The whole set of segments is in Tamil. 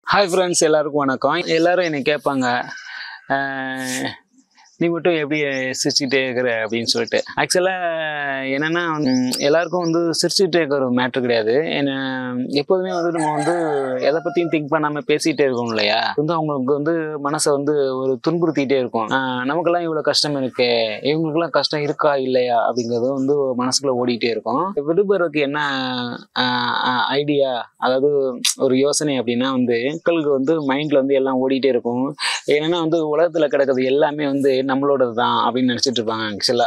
ஹாய் ஃப்ரெண்ட்ஸ் எல்லாருக்கும் வணக்கம் எல்லாரும் என்னை கேட்பாங்க அஹ், நீ மட்டும் எப்படி சிரிச்சுக்கிட்டே இருக்கிற அப்படின்னு சொல்லிட்டு ஆக்சுவலாக என்னென்னா எல்லாருக்கும் வந்து சிரிச்சுக்கிட்டே இருக்கிற ஒரு மேட்ரு கிடையாது என்ன எப்போதுமே வந்து நம்ம வந்து எதை பற்றியும் திங்க் பண்ணாமல் பேசிகிட்டே இருக்கோம் இல்லையா வந்து அவங்களுக்கு வந்து மனசை வந்து ஒரு துன்புறுத்திக்கிட்டே இருக்கும் அஹ், நமக்கெல்லாம் இவ்வளோ கஷ்டம் இருக்கு இவங்களுக்கெல்லாம் கஷ்டம் இருக்கா இல்லையா அப்படிங்கிறது வந்து மனசுக்குள்ளே ஓடிக்கிட்டே இருக்கும் விடுபடுறதுக்கு என்ன ஐடியா அதாவது ஒரு யோசனை அப்படின்னா வந்து மக்களுக்கு வந்து மைண்ட்ல வந்து எல்லாம் ஓடிட்டே இருக்கும் ஏன்னா வந்து உலகத்துல கிடக்கிறது எல்லாமே வந்து நம்மளோடது தான் அப்படின்னு நினைச்சிட்டு இருப்பாங்க ஆக்சுவலா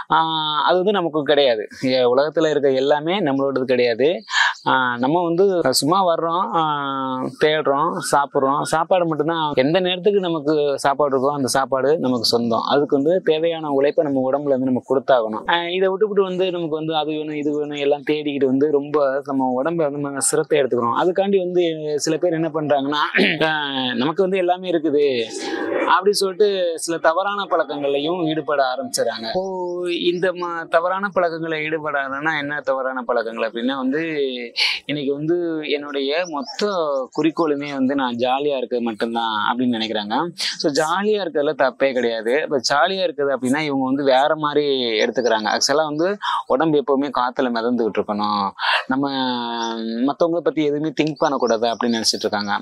அது வந்து நமக்கு கிடையாது ஏ- உலகத்துல இருக்க எல்லாமே நம்மளோடது கிடையாது ஆஹ் நம்ம வந்து சும்மா வர்றோம் ஆஹ் தேடுறோம் சாப்பிட்றோம் சாப்பாடு மட்டும்தான் எந்த நேரத்துக்கு நமக்கு சாப்பாடு இருக்கோ அந்த சாப்பாடு நமக்கு சொந்தம் அதுக்கு வந்து தேவையான உழைப்பை நம்ம உடம்புல இருந்து நம்ம கொடுத்தாகணும் ஆஹ் இதை விட்டுவிட்டு வந்து நமக்கு வந்து அது வேணும் இது வேணும் எல்லாம் தேடிக்கிட்டு வந்து ரொம்ப நம்ம உடம்பை வந்து நம்ம சிரத்தை எடுத்துக்கிறோம் அதுக்காண்டி வந்து சில பேர் என்ன பண்றாங்கன்னா ஆஹ் நமக்கு வந்து எல்லாமே இருக்குது அப்படி சொல்லிட்டு சில தவறான பழக்கங்களையும் ஈடுபட ஆரம்பிச்சிடறாங்க இப்போ இந்த ம தவறான பழக்கங்களை ஈடுபடாதுன்னா என்ன தவறான பழக்கங்கள் அப்படின்னா வந்து இன்னைக்கு வந்து என்னுடைய மொத்த குறிக்கோளுமே வந்து நான் ஜாலியாக இருக்கிறது மட்டும்தான் அப்படின்னு நினைக்கிறாங்க ஸோ ஜாலியாக இருக்கிறதுல தப்பே கிடையாது இப்போ ஜாலியாக இருக்குது அப்படின்னா இவங்க வந்து வேற மாதிரி எடுத்துக்கிறாங்க ஆக்சுவலாக வந்து உடம்பு எப்போவுமே காற்றுல மிதந்துக்கிட்டு இருக்கணும் நம்ம மற்றவங்கள பற்றி எதுவுமே திங்க் பண்ணக்கூடாது அப்படின்னு நினச்சிட்டு இருக்காங்க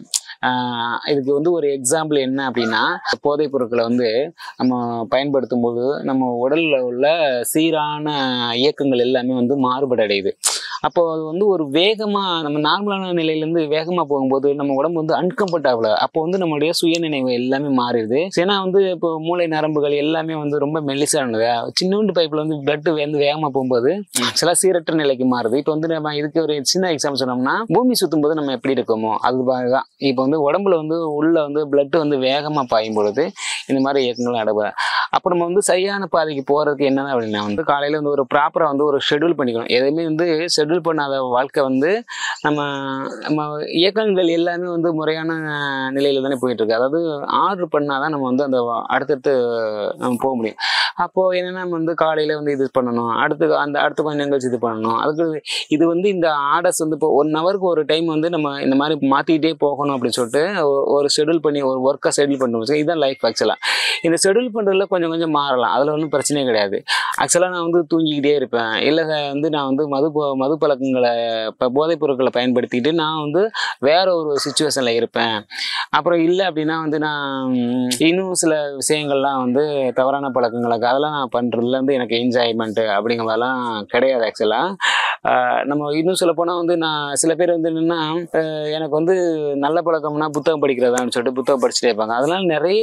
ஆஹ் இதுக்கு வந்து ஒரு எக்ஸாம்பிள் என்ன அப்படின்னா போதைப் பொருட்களை வந்து நம்ம பயன்படுத்தும் போது நம்ம உடல்ல உள்ள சீரான இயக்கங்கள் எல்லாமே வந்து மாறுபட அடையுது அப்போ அது வந்து ஒரு வேகமா நம்ம நார்மலான நிலையிலேருந்து வேகமா போகும்போது நம்ம உடம்பு வந்து அன்கம்ஃபர்டபுள் அப்போ வந்து நம்மளுடைய சுயநினைவு எல்லாமே மாறிடுது ஏன்னா வந்து இப்போ மூளை நரம்புகள் எல்லாமே வந்து ரொம்ப மெல்லிசானது சின்னூண்டு பைப்பில் வந்து பிளட் வந்து வேகமாக போகும்போது சில சீரற்ற நிலைக்கு மாறுது இப்போ வந்து நம்ம இதுக்கு ஒரு சின்ன எக்ஸாம்பிள் சொன்னோம்னா பூமி சுத்தும் போது நம்ம எப்படி இருக்கோமோ அது தான் இப்போ வந்து உடம்புல வந்து உள்ள வந்து பிளட் வந்து வேகமாக பாயும் பொழுது இந்த மாதிரி இயக்கங்கள் நடைபெற அப்போ நம்ம வந்து சரியான பாதைக்கு போகிறதுக்கு என்ன அப்படின்னா வந்து காலையில் வந்து ஒரு ப்ராப்பராக வந்து ஒரு ஷெட்யூல் பண்ணிக்கணும் எதுவுமே வந்து ஷெட்யூல் பண்ணாத வாழ்க்கை வந்து நம்ம நம்ம இயக்கங்கள் எல்லாமே வந்து முறையான நிலையில தானே போயிட்டு இருக்கு அதாவது ஆர்டர் பண்ணாதான் நம்ம வந்து அந்த அடுத்தடுத்து நம்ம போக முடியும் அப்போ என்னன்னா நம்ம வந்து காலையில வந்து இது பண்ணணும் அடுத்து அந்த அடுத்த கொஞ்சம் நிகழ்ச்சி இது பண்ணணும் அதுக்கு இது வந்து இந்த ஆர்டர்ஸ் வந்து இப்போ ஒன் ஹவருக்கு ஒரு டைம் வந்து நம்ம இந்த மாதிரி மாத்திக்கிட்டே போகணும் அப்படின்னு சொல்லிட்டு ஒ- ஒரு ஷெட்யூல் பண்ணி ஒரு ஒர்க்கை ஷெட்யூல் பண்ணுவோம் இதுதான் லைஃப் ஆக்சுவலாக இந்த ஷெட்யூல் பண்ணுறதுல கொஞ்சம் கொஞ்சம் மாறலாம் அதில் ஒன்றும் பிரச்சனையே கிடையாது ஆக்சுவலாக நான் வந்து தூங்கிக்கிட்டே இருப்பேன் இல்லை வந்து நான் வந்து மது போ- மது பழக்கங்களை இப்போ போதைப் பொருட்களை பயன்படுத்திக்கிட்டு நான் வந்து வேற ஒரு சுச்சுவேஷனில் இருப்பேன் அப்புறம் இல்லை அப்படின்னா வந்து நான் ம், இன்னும் சில விஷயங்கள்லாம் வந்து தவறான பழக்கங்களுக்கு அதெல்லாம் நான் பண்ணுறதுல வந்து எனக்கு என்ஜாய்மெண்ட்டு அப்படிங்கிறதெல்லாம் கிடையாது ஆக்சுவலாக நம்ம இன்னும் சொல்ல போனால் வந்து நான் சில பேர் வந்து என்னென்னா எனக்கு வந்து நல்ல பழக்கம்னா புத்தகம் படிக்கிறதான்னு சொல்லிட்டு புத்தகம் படிச்சுட்டே இருப்பாங்க அதனால நிறைய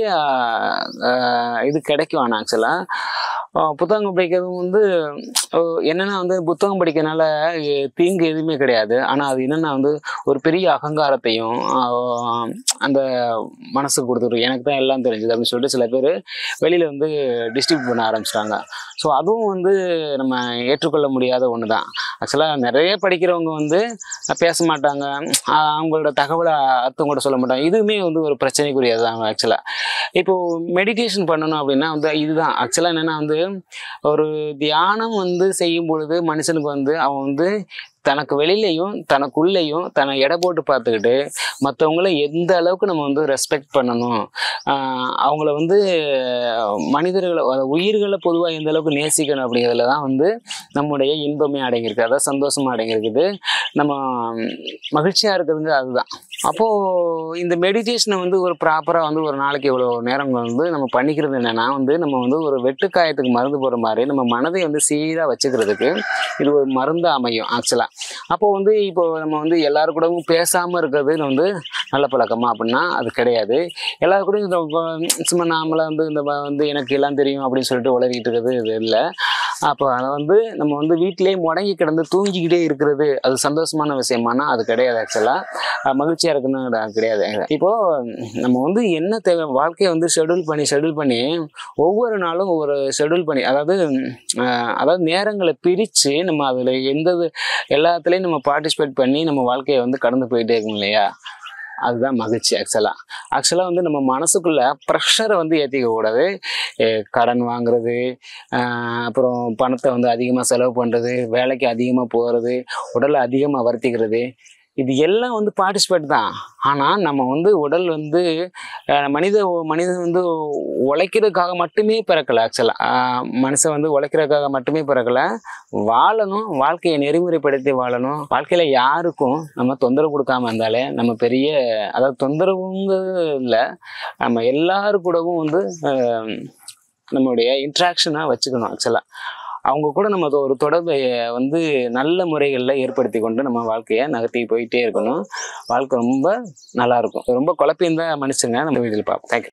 ஆஹ், இது கிடைக்கும் ஆனால் ஆக்சுவலாக புத்தகம் படிக்கிறது வந்து அஹ், என்னன்னா வந்து புத்தகம் படிக்கிறதுனால அஹ், தீங்கு எதுவுமே கிடையாது ஆனால் அது என்னன்னா வந்து ஒரு பெரிய அகங்காரத்தையும் ஆஹ், அந்த மனசுக்கு கொடுத்துரும் எனக்கு தான் எல்லாம் தெரிஞ்சது அப்படின்னு சொல்லிட்டு சில பேர் வெளியில் வந்து டிஸ்ட்ரிபியூட் பண்ண ஆரம்பிச்சிட்டாங்க ஸோ அதுவும் வந்து நம்ம ஏற்றுக்கொள்ள முடியாத ஒன்று தான் ஆக்சுவலாக நிறைய படிக்கிறவங்க வந்து பேச மாட்டாங்க ஆஹ் அவங்களோட தகவலை அர்த்தம் கூட சொல்ல மாட்டாங்க இதுவுமே வந்து ஒரு பிரச்சனைக்குரியது தான் ஆக்சுவலாக இப்போது மெடிடேஷன் பண்ணணும் அப்படின்னா வந்து இதுதான் ஆக்சுவலாக என்னென்னா வந்து ஒரு தியானம் வந்து செய்யும் பொழுது மனுஷனுக்கு வந்து அவன் வந்து தனக்கு வெளியிலையும் தனக்குள்ளேயும் தன்னை எடை போட்டு பார்த்துக்கிட்டு மற்றவங்கள எந்த அளவுக்கு நம்ம வந்து ரெஸ்பெக்ட் பண்ணணும் ஆஹ் அவங்கள வந்து மனிதர்களை அதாவது உயிர்களை பொதுவாக எந்த அளவுக்கு நேசிக்கணும் அப்படிங்கிறதுல தான் வந்து நம்முடைய இன்பமே அடங்கியிருக்கு அதாவது சந்தோஷமா அடங்கியிருக்குது நம்ம மகிழ்ச்சியாக இருக்கிறதுங்க அதுதான் அப்போது இந்த மெடிடேஷனை வந்து ஒரு ப்ராப்பராக வந்து ஒரு நாளைக்கு இவ்வளோ நேரம் வந்து நம்ம பண்ணிக்கிறது என்னென்னா வந்து நம்ம வந்து ஒரு வெட்டுக்காயத்துக்கு மருந்து போடுற மாதிரி நம்ம மனதை வந்து சீராக வச்சுக்கிறதுக்கு இது ஒரு மருந்து அமையும் ஆக்சுவலாக அப்போ வந்து இப்போ நம்ம வந்து எல்லாரு கூடவும் பேசாமல் இருக்கிறது வந்து நல்ல பழக்கமா அப்படின்னா அது கிடையாது எல்லாரு கூடயும் இந்த வ- சும்மா நாமளாக வந்து இந்த வ- வந்து எனக்கு எல்லாம் தெரியும் அப்படின்னு சொல்லிட்டு உளறிட்டு இருக்கிறது இது இல்லை அப்போ அதை வந்து நம்ம வந்து வீட்டிலேயே முடங்கி கிடந்து தூங்கிக்கிட்டே இருக்கிறது அது சந்தோஷமான விஷயமானா அது கிடையாது ஆக்சுவலாக மகிழ்ச்சியாக இருக்குன்னு அது கிடையாது இப்போ நம்ம வந்து என்ன தேவை வாழ்க்கையை வந்து ஷெட்யூல் பண்ணி ஷெட்யூல் பண்ணி ஒவ்வொரு நாளும் ஒரு ஷெட்யூல் பண்ணி அதாவது அஹ், அதாவது நேரங்களை பிரித்து நம்ம அதில் எந்த இது- எல்லாத்துலேயும் நம்ம பார்ட்டிசிபேட் பண்ணி நம்ம வாழ்க்கையை வந்து கடந்து போயிட்டே இருக்கோம் இல்லையா அதுதான் மகிழ்ச்சி ஆக்சுவலாக ஆக்சுவலாக வந்து நம்ம மனசுக்குள்ள ப்ரெஷரை வந்து ஏற்றிக்க கூடாது அஹ் கடன் வாங்குறது ஆஹ் அப்புறம் பணத்தை வந்து அதிகமாக செலவு பண்ணுறது வேலைக்கு அதிகமாக போகிறது உடலை அதிகமாக வருத்திக்கிறது இது எல்லாம் வந்து பார்ட்டிசிபேட் தான் ஆனால் நம்ம வந்து உடல் வந்து அஹ், மனித மனிதன் வந்து உழைக்கிறதுக்காக மட்டுமே பிறக்கலை ஆக்சுவலாக மனுஷன் வந்து உழைக்கிறதுக்காக மட்டுமே பிறக்கலை வாழணும் வாழ்க்கையை நெறிமுறைப்படுத்தி வாழணும் வாழ்க்கையில் யாருக்கும் நம்ம தொந்தரவு கொடுக்காம இருந்தாலே நம்ம பெரிய அதாவது தொந்தரவுங்கிறது இல்லை நம்ம எல்லாரு கூடவும் வந்து அஹ், நம்மளுடைய இன்ட்ராக்ஷனாக வச்சுக்கணும் ஆக்சுவலாக அவங்க கூட நம்ம ஒரு தொடர்பை வந்து நல்ல முறைகளில் ஏற்படுத்தி கொண்டு நம்ம வாழ்க்கையை நகர்த்தி போயிட்டே இருக்கணும் வாழ்க்கை ரொம்ப நல்லா இருக்கும் ரொம்ப குழப்பியிருந்த மனுஷங்க நம்ம வீட்டில் பார்ப்போம் தேங்க்யூ